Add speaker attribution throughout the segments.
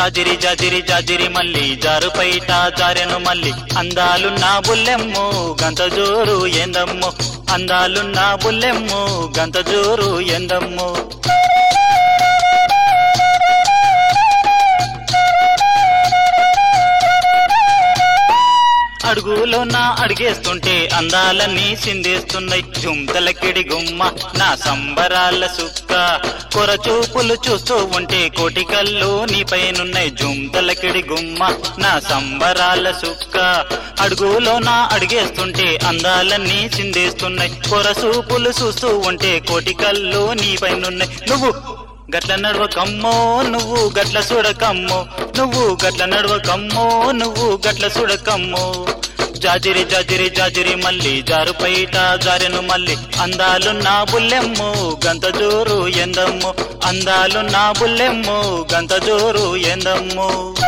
Speaker 1: జాజిరి జాజిరి జాజిరి మల్లి జారుపైట జారెను మల్లి అందాలున్న బుల్లెమ్ము గంత జోరు ఎందమ్ము అందాలున్న బుల్లెమ్ము గంత జోరు ఎందమ్ము అడుగులోన అడిగేస్తుంటే అందాలన్నీ సిందేస్తున్నాయి జుంతలకిడి గుమ్మ నా సంబరాల సుక్క కొర చూపులు చూస్తూ ఉంటే కోటి కళ్ళు నీపైనున్నాయి జుంతలకిడి గుమ్మ నా సంబరాల సుక్క అడుగులోన అడిగేస్తుంటే అందాలన్నీ సిందేస్తున్నాయి కొర చూపులు చూస్తూ ఉంటే కోటి కళ్ళు నీపైనున్నాయి నువ్వు గట్ల నడవకమ్మో నువ్వు గట్ల చూడకమ్మో నువ్వు గట్ల నడవకమ్మో నువ్వు గట్ల చూడకమ్మో జాజిరి జాజిరి జాజిరి మల్లి జారుపైట జారెను మల్లి అందాలు నా బుల్లెమ్ము గంత జోరు ఎందమ్ము అందాలు నా బుల్లెమ్ము గంత జోరు ఎందమ్ము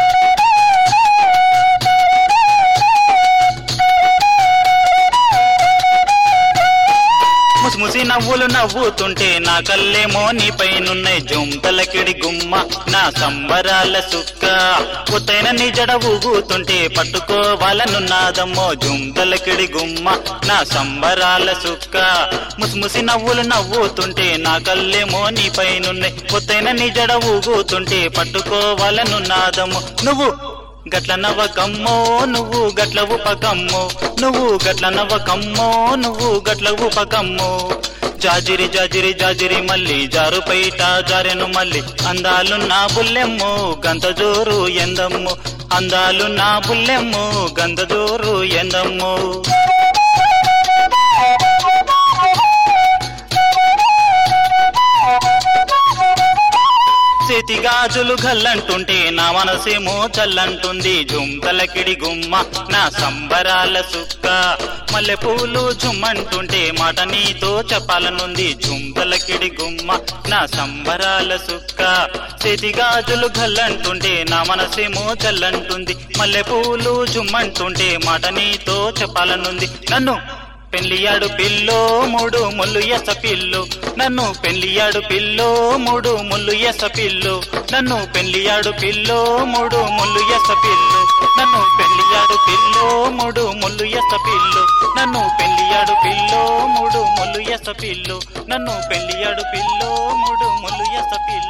Speaker 1: ముసిముసి నవ్వులు నవ్వుతుంటే నా కళ్ళేమో నీ పైనున్నాయి జుంతలకిడి గుమ్మ నా సంబరాల సుక్క కొత్తైన నీ జడ ఊగుతుంటే పట్టుకోవాలనున్నాదమ్మో జుంతలకిడి గుమ్మ నా సంబరాల సుక్క ముసిముసి నవ్వులు నవ్వుతుంటే నా కళ్ళేమో నీ పైనున్నాయి కొత్తైన నీ జడ ఊగుతుంటే పట్టుకోవాలనున్నాదమ్మో నువ్వు గట్ల నవ్వకమ్మో నువ్వు గట్ల ఉపకమ్మో నువ్వు గట్ల నవ్వకమ్మో నువ్వు గట్ల ఉపకమ్మో జాజిరి జాజిరి జాజిరి మల్లి జారుపైట జారెను మల్లి అందాలు నా బుల్లెమ్ము గంత జోరు ఎందమ్ము అందాలు నా బుల్లెమ్ము గంత జోరు ఎందమ్ము చేతి గాజులు గల్లంటుంటే నా మనసేమో చల్లంటుంది జుంతలకిడి గుమ్మ నా సంబరాల సుక్క మల్లె పూలు జుమ్మంటుంటే మాట నీతో చెప్పాలనుంది జుంతలకిడి గుమ్మ నా సంబరాల సుక్క చేతి గాజులు గల్లంటుంటే నా మనసేమో చల్లంటుంది మల్లె పూలు జుమ్మంటుంటే మాట నీతో చెప్పాలనుంది నన్ను పెళ్లియాడు పిల్లో మూడు ముళ్ళు ఎస పిల్లు నన్ను పెళ్లియాడు పిల్లో మూడు ముళ్ళు ఎస పిల్లు నన్ను పెళ్లియాడు పిల్లో మూడు ముళ్ళు ఎస పిల్లు నన్ను పెళ్లియాడు పిల్లో మూడు ముళ్ళు ఎస పిల్లు నన్ను పెళ్లియాడు పిల్లో మూడు ముళ్ళు ఎస పిల్లు నన్ను పెళ్లియాడు పిల్లో మూడు ముళ్ళు ఎస పిల్లు